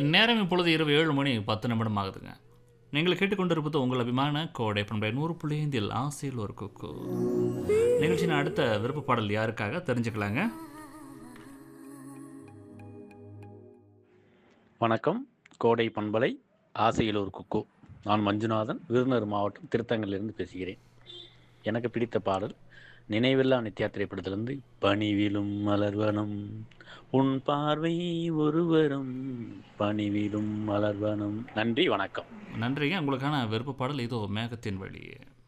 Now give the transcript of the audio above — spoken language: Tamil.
நேரம் இப்பொழுது இரவு ஏழு மணி பத்து நிமிடம் ஆகுதுங்க நீங்கள் கேட்டுக்கொண்டிருப்பது உங்கள் அபிமான கோடை பண்பை நூறு புள்ளி ஐந்தில் ஆசையில் ஒரு குக்கு நிகழ்ச்சியின் அடுத்த விருப்ப பாடல் யாருக்காக தெரிஞ்சுக்கலாங்க வணக்கம் கோடை பண்பலை ஆசையில் ஒரு குக்கு நான் மஞ்சுநாதன் விருதுநகர் மாவட்டம் திருத்தங்கலிருந்து பேசுகிறேன் எனக்கு பிடித்த பாடல் நினைவில்லா நித்யா திரைப்படத்திலிருந்து பணிவிலும் மலர்வனம் உன் பார்வை ஒருவரும் பணிவிலும் மலர்வனம் நன்றி வணக்கம் நன்றிங்க உங்களுக்கான விருப்ப பாடல் இதோ மேகத்தின் வழியே